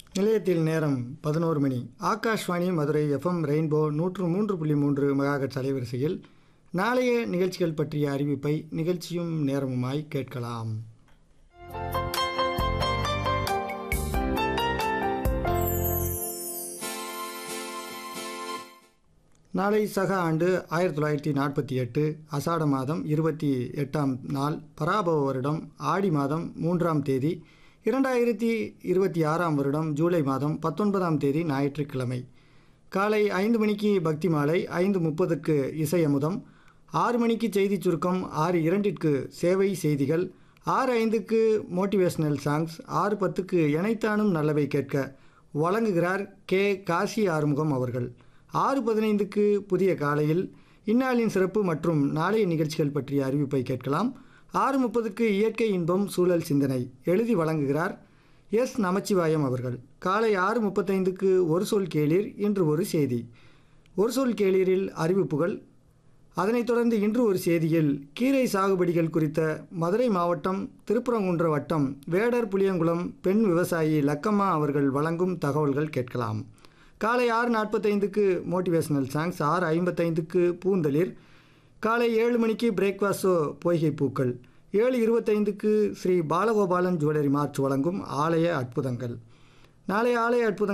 நிலையத்தில் நேரம் பதினோரு மணி ஆகாஷ்வாணி மதுரை எஃப்எம் ரெயின்போ நூற்று மூன்று புள்ளி மூன்று மெகாஹெட்ஸ் அலைவரிசையில் நாளைய நிகழ்ச்சிகள் பற்றிய அறிவிப்பை நிகழ்ச்சியும் நேரமுமாய் கேட்கலாம் நாளை சக ஆண்டு ஆயிரத்தி தொள்ளாயிரத்தி நாற்பத்தி எட்டு அசாட மாதம் இருபத்தி எட்டாம் நாள் பராபவ வருடம் ஆடி மாதம் மூன்றாம் தேதி இரண்டாயிரத்தி இருபத்தி ஆறாம் வருடம் ஜூலை மாதம் பத்தொன்பதாம் தேதி ஞாயிற்றுக்கிழமை காலை ஐந்து மணிக்கு பக்தி மாலை ஐந்து முப்பதுக்கு இசை அமுதம் ஆறு மணிக்கு செய்தி சுருக்கம் ஆறு இரண்டிற்கு சேவை செய்திகள் ஆறு ஐந்துக்கு மோட்டிவேஷனல் சாங்ஸ் ஆறு பத்துக்கு இணைத்தானும் நல்லவை கேட்க வழங்குகிறார் கே காசி ஆறுமுகம் அவர்கள் ஆறு பதினைந்துக்கு புதிய காலையில் இந்நாளின் சிறப்பு மற்றும் நாளைய நிகழ்ச்சிகள் பற்றிய அறிவிப்பை கேட்கலாம் ஆறு முப்பதுக்கு இயற்கை இன்பம் சூழல் சிந்தனை எழுதி வழங்குகிறார் எஸ் நமச்சிவாயம் அவர்கள் காலை ஆறு முப்பத்தைந்துக்கு ஒரு சொல் கேளீர் இன்று ஒரு செய்தி ஒரு சொல் கேளீரில் அறிவிப்புகள் அதனைத் தொடர்ந்து இன்று ஒரு செய்தியில் கீரை சாகுபடிகள் குறித்த மதுரை மாவட்டம் திருப்பரங்குன்ற வட்டம் வேடர் புளியங்குளம் பெண் விவசாயி லக்கம்மா அவர்கள் வழங்கும் தகவல்கள் கேட்கலாம் காலை ஆறு நாற்பத்தைந்துக்கு மோட்டிவேஷனல் சாங்ஸ் ஆறு ஐம்பத்தைந்துக்கு பூந்தளிர் காலை ஏழு மணிக்கு பிரேக்ஃபாஸ்டோ பொய்கை பூக்கள் ஏழு இருபத்தைந்துக்கு ஸ்ரீ பாலகோபாலன் ஜுவல்லரி மார்ச் வழங்கும் ஆலய அற்புதங்கள் நாளை ஆலய அற்புதங்கள்